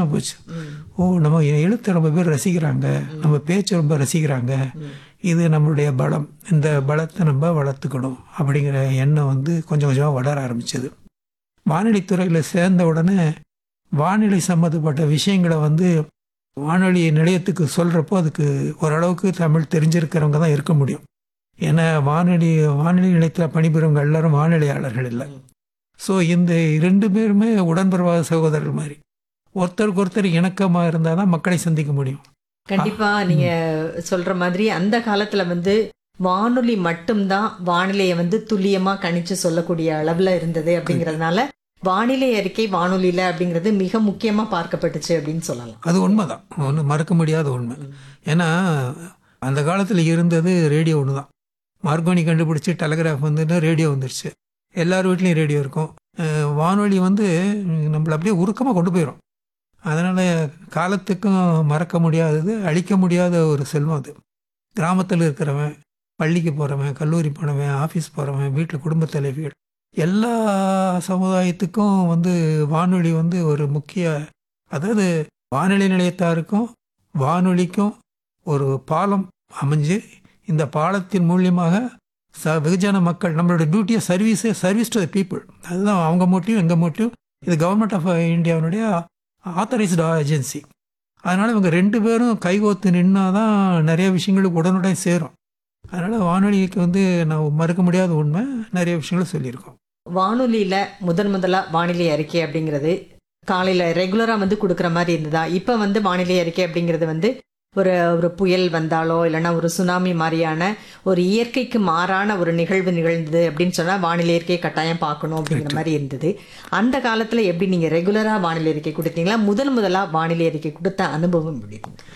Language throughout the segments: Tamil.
விஷயமா போச்சு ஓ நம்ம எழுத்தை ரொம்ப பேர் ரசிக்கிறாங்க நம்ம பேச்சு ரொம்ப ரசிக்கிறாங்க இது நம்மளுடைய பலம் இந்த பலத்தை நம்ம வளர்த்துக்கணும் அப்படிங்கிற எண்ணம் வந்து கொஞ்சம் கொஞ்சமாக வளர ஆரம்பிச்சது வானொலித்துறையில் சேர்ந்த உடனே வானிலை சம்மந்தப்பட்ட விஷயங்களை வந்து வானொலி நிலையத்துக்கு சொல்கிறப்போ அதுக்கு ஓரளவுக்கு தமிழ் தெரிஞ்சிருக்கிறவங்க தான் இருக்க முடியும் ஏன்னா வானொலி வானொலி நிலையத்தில் பணிபுரிவங்க எல்லாரும் வானிலையாளர்கள் இல்லை ஸோ இந்த இரண்டு பேருமே உடன்பிறவாத சகோதரர்கள் மாதிரி ஒருத்தருக்கு ஒருத்தர் இணக்கமாக இருந்தால் தான் மக்களை சந்திக்க முடியும் கண்டிப்பா நீங்க சொல்ற மாதிரி அந்த காலத்துல வந்து வானொலி மட்டும்தான் வானிலையை வந்து துல்லியமா கணிச்சு சொல்லக்கூடிய அளவுல இருந்தது அப்படிங்கறதுனால வானிலை அறிக்கை வானொலியில அப்படிங்கிறது மிக முக்கியமா பார்க்கப்பட்டுச்சு அப்படின்னு சொல்லலாம் அது உண்மைதான் ஒன்று மறக்க முடியாத உண்மை ஏன்னா அந்த காலத்தில் இருந்தது ரேடியோ ஒன்று தான் மார்கோனி கண்டுபிடிச்சி டெலகிராஃப் வந்துட்டு ரேடியோ வந்துருச்சு எல்லார் வீட்லேயும் ரேடியோ இருக்கும் அஹ் வானொலி வந்து நம்மளை அப்படியே உருக்கமாக கொண்டு போயிடும் அதனால் காலத்துக்கும் மறக்க முடியாதது அழிக்க முடியாத ஒரு செல்வம் அது கிராமத்தில் இருக்கிறவன் பள்ளிக்கு போகிறவன் கல்லூரி போனவன் ஆஃபீஸ் போகிறவன் வீட்டில் குடும்ப தலைவிகள் எல்லா சமுதாயத்துக்கும் வந்து வானொலி வந்து ஒரு முக்கிய அதாவது வானொலி நிலையத்தாருக்கும் வானொலிக்கும் ஒரு பாலம் அமைஞ்சு இந்த பாலத்தின் மூலியமாக ச வெகுஜன மக்கள் நம்மளோட டியூட்டியை சர்வீஸே சர்வீஸ் டு த பீப்புள் அதுதான் அவங்க மோட்டிவ் எங்கள் மோட்டிவ் இது கவர்மெண்ட் ஆஃப் இந்தியாவினுடைய ஆத்தரைஸ்டு ஏஜென்சி அதனால் இவங்க ரெண்டு பேரும் கைகோத்து நின்னா தான் நிறைய விஷயங்களுக்கு உடனுடன் சேரும் அதனால் வானொலிக்கு வந்து நான் மறுக்க முடியாத உண்மை நிறைய விஷயங்களை சொல்லியிருக்கோம் வானொலியில முதன் முதலா வானிலை அறிக்கை அப்படிங்கிறது காலையில ரெகுலரா வந்து கொடுக்குற மாதிரி இருந்ததா இப்ப வந்து வானிலை அறிக்கை அப்படிங்கிறது வந்து ஒரு ஒரு புயல் வந்தாலோ இல்லைன்னா ஒரு சுனாமி மாதிரியான ஒரு இயற்கைக்கு மாறான ஒரு நிகழ்வு நிகழ்ந்தது அப்படின்னு சொன்னா வானிலை அறிக்கையை கட்டாயம் பார்க்கணும் அப்படிங்கிற மாதிரி இருந்தது அந்த காலத்துல எப்படி நீங்க ரெகுலரா வானிலை அறிக்கை கொடுத்தீங்களா முதல் முதலா வானிலை அறிக்கை கொடுத்த அனுபவம் எப்படி இருந்தது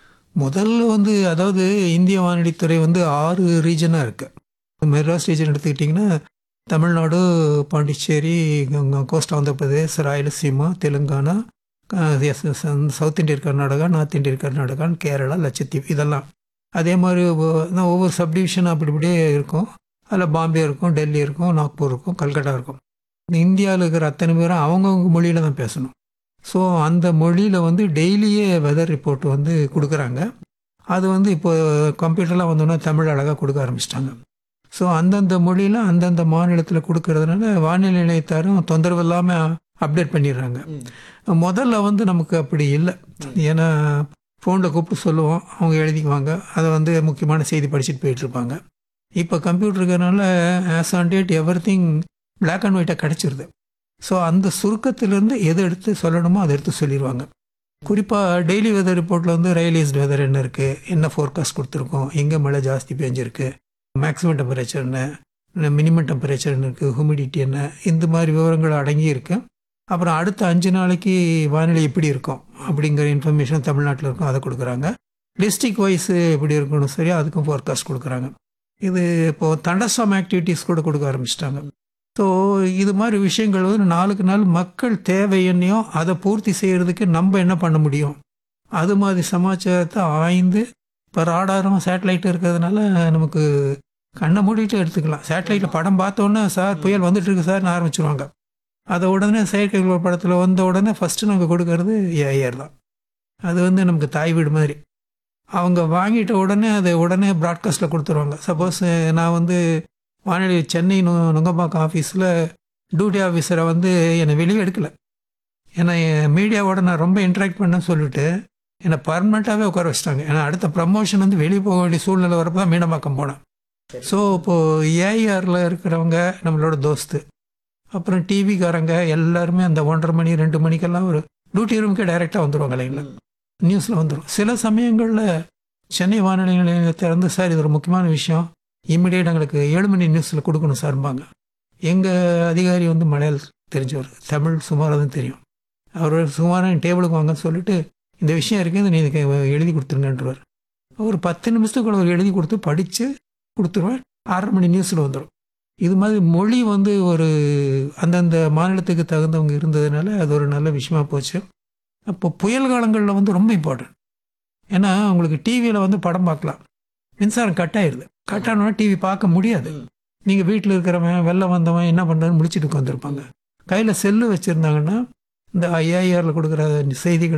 முதல்ல வந்து அதாவது இந்திய வானொலித்துறை வந்து ஆறு ரீஜனாக இருக்குது மெட்ராஸ் ரீஜன் எடுத்துக்கிட்டிங்கன்னா Tamil Nadu Pondicherry coast Andhra Pradesh Rayalaseema Telangana ah yes yes south Indian Karnataka north Indian Karnataka Kerala லட்சத்தீவு இதெல்லாம் அதே மாதிரி ஒவ்வொ- நான் ஒவ்வொரு சப்டிவிஷன் அப்படி இப்படியே இருக்கும் அதில் பாம்பே இருக்கும் டெல்லி இருக்கும் நாக்பூர் இருக்கும் கல்கட்டா இருக்கும் இந்தியாவில் இருக்கிற அத்தனை பேரும் அவங்கவுங்க மொழியில் தான் பேசணும் ஸோ அந்த மொழியில் வந்து டெய்லியே வெதர் ரிப்போர்ட் வந்து கொடுக்குறாங்க அது வந்து இப்போ கம்ப்யூட்டர்லாம் வந்தோன்னா தமிழ் அழகாக கொடுக்க ஆரம்பிச்சிட்டாங்க ஸோ அந்தந்த மொழியில் அந்தந்த மாநிலத்தில் கொடுக்கறதுனால வானிலை நிலையத்தாரும் தொந்தரவு இல்லாமல் அப்டேட் பண்ணிடுறாங்க முதல்ல வந்து நமக்கு அப்படி இல்லை ஏன்னா ஃபோனில் கூப்பிட்டு சொல்லுவோம் அவங்க எழுதிக்குவாங்க அதை வந்து முக்கியமான செய்தி படிச்சுட்டு போயிட்டு இருப்பாங்க இப்போ கம்ப்யூட்டர் இருக்கிறனால as on date everything black and ஒயிட்டாக கிடச்சிருது ஸோ அந்த சுருக்கத்திலேருந்து எதை எடுத்து சொல்லணுமோ அதை எடுத்து சொல்லிடுவாங்க குறிப்பாக டெய்லி வெதர் ரிப்போர்ட்டில் வந்து ரயிலேஸ்டு வெதர் என்ன இருக்குது என்ன ஃபோர்காஸ்ட் கொடுத்துருக்கோம் எங்கே மழை ஜாஸ்தி பெஞ்சிருக்கு மேக்ஸிமம் டெம்பரேச்சர் என்ன மினிமம் டெம்பரேச்சர் என்ன இருக்குது ஹியூமிடிட்டி என்ன இந்த மாதிரி விவரங்கள் அடங்கி இருக்கு அப்புறம் அடுத்த அஞ்சு நாளைக்கு வானிலை எப்படி இருக்கும் அப்படிங்கிற இன்ஃபர்மேஷன் தமிழ்நாட்டில் இருக்கும் அதை கொடுக்குறாங்க டிஸ்ட்ரிக் வைஸ் எப்படி இருக்கணும் சரி அதுக்கும் ஃபோர்காஸ்ட் கொடுக்குறாங்க இது இப்போது தண்டஸ்டாம் ஆக்டிவிட்டீஸ் கூட கொடுக்க ஆரம்பிச்சிட்டாங்க ஸோ இது மாதிரி விஷயங்கள் வந்து நாளுக்கு நாள் மக்கள் தேவை என்னையோ அதை பூர்த்தி செய்கிறதுக்கு நம்ம என்ன பண்ண முடியும் அது மாதிரி சமாச்சாரத்தை ஆய்ந்து இப்போ ராடாரும் சேட்டலைட் இருக்கிறதுனால நமக்கு கண்ணை மூடிட்டு எடுத்துக்கலாம் சேட்டலைட்டில் படம் பார்த்தோன்னே சார் புயல் வந்துட்டு இருக்கு சார்னு ஆரம்பிச்சிருவாங்க அதை உடனே செயற்கைக்கோள் படத்தில் வந்த உடனே ஃபஸ்ட்டு நாங்கள் கொடுக்கறது ஏஐஆர் தான் அது வந்து நமக்கு தாய் வீடு மாதிரி அவங்க வாங்கிட்ட உடனே அதை உடனே ப்ராட்காஸ்ட்டில் கொடுத்துருவாங்க சப்போஸ் நான் வந்து வானொலி சென்னை நு நுங்கம்பாக்கம் ஆஃபீஸில் டியூட்டி ஆஃபீஸரை வந்து என்னை வெளியே எடுக்கல ஏன்னா என் மீடியாவோட நான் ரொம்ப இன்ட்ராக்ட் பண்ணேன்னு சொல்லிட்டு என்னை பர்மனெண்ட்டாகவே உட்கார வச்சிட்டாங்க ஏன்னா அடுத்த ப்ரமோஷன் வந்து வெளியே போக வேண்டிய சூழ்நிலை வரப்போ தான் மீனம்பாக்கம் போனேன் ஸோ இப்போது ஏஐஆரில் இருக்கிறவங்க நம்மளோட தோஸ்து அப்புறம் டிவிக்காரங்க எல்லாருமே அந்த ஒன்றரை மணி ரெண்டு மணிக்கெல்லாம் ஒரு டியூட்டி ரூமுக்கே டைரெக்டாக வந்துடுவாங்க லைனில் நியூஸில் வந்துடும் சில சமயங்களில் சென்னை வானொலி நிலையத்தை இருந்து சார் இது ஒரு முக்கியமான விஷயம் இம்மிடியேட் எங்களுக்கு ஏழு மணி நியூஸில் கொடுக்கணும் சார்பாங்க எங்கள் அதிகாரி வந்து மலையாள தெரிஞ்சவர் தமிழ் சுமாராக தான் தெரியும் அவர் சுமாராக டேபிளுக்கு வாங்கன்னு சொல்லிட்டு இந்த விஷயம் இருக்குது நீ இதுக்கு எழுதி கொடுத்துருங்கன்றவர் ஒரு பத்து நிமிஷத்துக்குள்ள ஒரு எழுதி கொடுத்து படித்து கொடுத்துருவேன் ஆறரை மணி நியூஸில் வந்துடும் இது மாதிரி மொழி வந்து ஒரு அந்தந்த மாநிலத்துக்கு தகுந்தவங்க இருந்ததுனால அது ஒரு நல்ல விஷயமா போச்சு அப்போ புயல் காலங்களில் வந்து ரொம்ப இம்பார்ட்டன்ட் ஏன்னா உங்களுக்கு டிவியில் வந்து படம் பார்க்கலாம் மின்சாரம் கட் ஆயிடுது கட் ஆனோன்னா டிவி பார்க்க முடியாது நீங்கள் வீட்டில் இருக்கிறவன் வெளில வந்தவன் என்ன பண்ணுறதுன்னு முடிச்சுட்டு உட்காந்துருப்பாங்க கையில் செல்லு வச்சுருந்தாங்கன்னா இந்த ஐஏஆரில் கொடுக்குற செய்திகள்